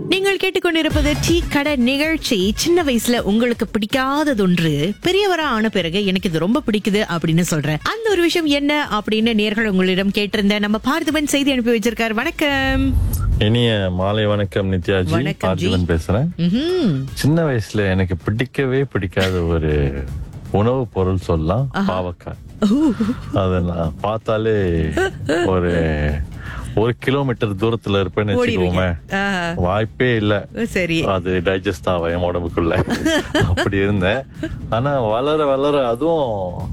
நீங்கள் கேட்டுக்கொண்டிருப்பது டீ கடை நிகழ்ச்சி சின்ன வயசுல உங்களுக்கு பிடிக்காதது ஒன்று பெரியவரா ஆன பிறகு எனக்கு இது ரொம்ப பிடிக்குது அப்படின்னு சொல்றேன் அந்த ஒரு விஷயம் என்ன அப்படின்னு நேர்கள் உங்களிடம் கேட்டிருந்தேன் நம்ம பார்த்திபன் செய்தி அனுப்பி வச்சிருக்காரு வணக்கம் இனிய மாலை வணக்கம் நித்யாஜி வணக்கம் ஜி. பார்த்திபன் பேசுறேன் ம்ஹும். சின்ன வயசுல எனக்கு பிடிக்கவே பிடிக்காத ஒரு உணவு பொருள் சொல்லலாம் பாவக்காய் அத நான் பார்த்தாலே ஒரு ஒரு கிலோமீட்டர் தூரத்துல இருப்பேன்னு ஓடிடுவீங்க. வச்சுக்கோமே ஆ, வாய்ப்பே இல்ல சரி அது டைஜஸ்ட் ஆகும் என் உடம்புக்குள்ள அப்படி இருந்தேன் ஆனா வளர வளர அதுவும்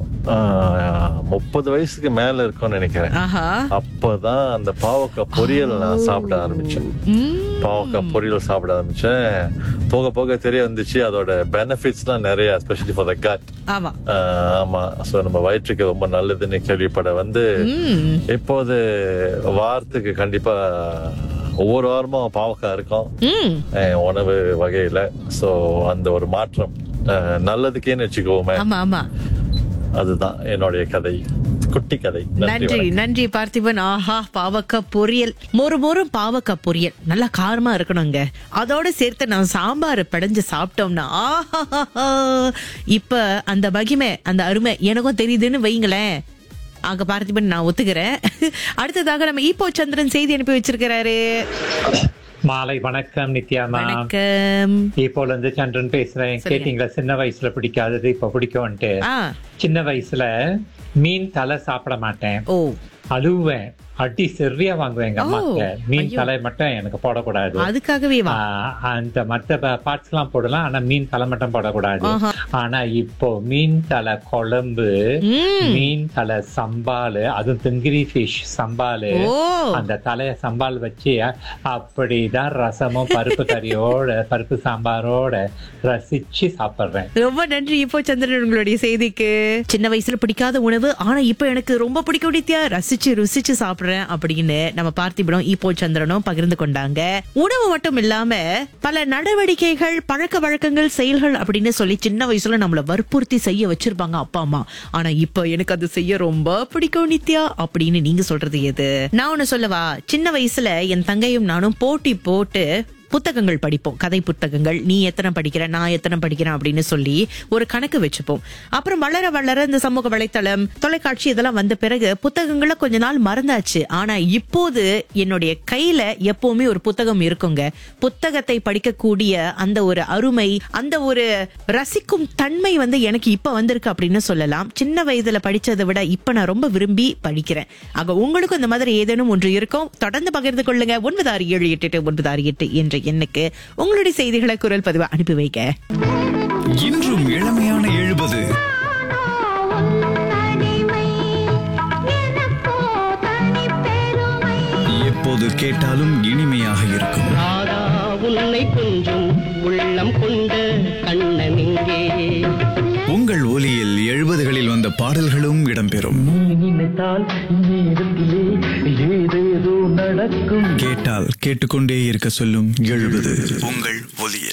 முப்பது வயசுக்கு மேல இருக்கும்னு நினைக்கிறேன் ஆஹா அப்பதான் அந்த பாவக்காய் பொரியல் நான் சாப்பிட ஆரம்பிச்சேன் ம். பாவக்காய் பொரியல் சாப்பிட ஆரம்பிச்சேன் போக போக தெரிய வந்துச்சு அதோட பெனிஃபிட்ஸ்லாம் நிறைய எஸ்பெஷலி ஃபார் த கட் ஆமா ஆமா சோ நம்ம வயிற்றுக்கு ரொம்ப நல்லதுன்னு கேள்விப்பட வந்து ம். இப்போது வாரத்துக்கு கண்டிப்பா ஒவ்வொரு வாரமும் பாவக்காய் இருக்கும் ம். அஹ், உணவு வகையில சோ அந்த ஒரு மாற்றம் அஹ், நல்லதுக்கேன்னு வச்சுக்கோமே ஆமா ஆமா அதுதான் என்னுடைய கதை குட்டி கதை நன்றி நன்றி வணக்கம். நன்றி பார்த்திபன் ஆஹா பாவக்காய் பொரியல் மொறு மொறு பாவக்காய் பொரியல் நல்லா காரமா இருக்கணுங்க அதோட சேர்த்து நான் சாம்பார் படைஞ்சு சாப்பிட்டோம்னா ஆஹா இப்ப அந்த மகிமை அந்த அருமை எனக்கும் தெரியுதுன்னு வைங்களேன் அங்க பார்த்திபன் நான் ஒத்துக்கிறேன் அடுத்ததாக நம்ம ஈப்போ சந்திரன் செய்தி அனுப்பி வச்சிருக்கிறாரு மாலை வணக்கம் நித்யா மேம் வணக்கம் இப்போல இருந்து சந்திரன் பேசுறேன் சொல்லுங்க. கேட்டீங்களா சின்ன வயசுல பிடிக்காதது இப்ப பிடிக்கும்ட்டு ஆ சின்ன வயசுல மீன் தலை சாப்பிட மாட்டேன் ஓ அழுவேன் அடி செவ்வியா வாங்குவேன் எங்க ஓ, அம்மாக்கு மீன் ஐயோ. தலை மட்டும் எனக்கு போடக்கூடாது அதுக்காகவே வா ஆஹ் அந்த மத்த பார்ட்ஸ் எல்லாம் போடலாம் ஆனா மீன் தலை மட்டும் போடக்கூடாது ஆஹா. ஆனா இப்போ மீன் தலை குழம்பு ம். மீன் தலை சம்பாலு அதுவும் திங்கிரி ஃபிஷ் சம்பாலு ஓ அந்த தலைய சம்பால் வச்சு அப்படிதான் ரசமும் பருப்பு கறியோட பருப்பு சாம்பாரோட ரசிச்சு சாப்பிடுறேன் ரொம்ப நன்றி இப்போ சந்திரன் உங்களுடைய செய்திக்கு சின்ன வயசுல பிடிக்காத உணவு ஆனா இப்போ எனக்கு ரொம்ப பிடிக்கும் நித்யா ரசிச்சு ருசிச்சு சாப்பிடுறேன் அப்படின்னு நம்ம பார்த்திபனும் இப்போ சந்திரனும் பகிர்ந்து கொண்டாங்க உணவு மட்டும் இல்லாம பல நடவடிக்கைகள் பழக்க வழக்கங்கள் செயல்கள் அப்படின்னு சொல்லி சின்ன வயசுல நம்மள வற்புறுத்தி செய்ய வச்சிருப்பாங்க அப்பா அம்மா ஆனா இப்போ எனக்கு அது செய்ய ரொம்ப பிடிக்கும் நித்யா அப்படின்னு நீங்க சொல்றது எது நான் ஒண்ணு சொல்லவா சின்ன வயசுல என் தங்கையும் நானும் போட்டி போட்டு புத்தகங்கள் படிப்போம் கதை புத்தகங்கள் நீ எத்தனை படிக்கிற நான் எத்தனை படிக்கிறேன் அப்படின்னு சொல்லி ஒரு கணக்கு வச்சுப்போம் அப்புறம் வளர வளர இந்த சமூக வலைத்தளம் தொலைக்காட்சி இதெல்லாம் வந்த பிறகு புத்தகங்களை கொஞ்ச நாள் மறந்தாச்சு ஆனா இப்போது என்னுடைய கையில எப்பவுமே ஒரு புத்தகம் இருக்குங்க புத்தகத்தை படிக்கக்கூடிய அந்த ஒரு அருமை அந்த ஒரு ரசிக்கும் தன்மை வந்து எனக்கு இப்ப வந்திருக்கு அப்படின்னு சொல்லலாம் சின்ன வயதுல படிச்சதை விட இப்ப நான் ரொம்ப விரும்பி படிக்கிறேன் ஆக உங்களுக்கும் இந்த மாதிரி ஏதேனும் ஒன்று இருக்கும் தொடர்ந்து பகிர்ந்து கொள்ளுங்க ஒன்பது ஆறு ஏழு எட்டு எட்டு ஒன்பது ஆறு எட்டு என்ற எண்ணுக்கு உங்களுடைய செய்திகளை குரல் பதிவா அனுப்பி வைக்க இன்றும் இளமையான எழுபது எப்போது கேட்டாலும் இனிமையாக இருக்கும் ராதா உன்னை கொஞ்சம் உள்ளம் கொண்ட கண்ணன் இங்கே உங்கள் ஒலியில் எழுபதுகளில் வந்த பாடல்களும் இடம்பெறும் நீ நினைத்தால் நேரத்திலே ஏதேதோ நடக்கும் கேட்டால் கேட்டுக்கொண்டே இருக்க சொல்லும் எழுபது உங்கள் ஒலியில்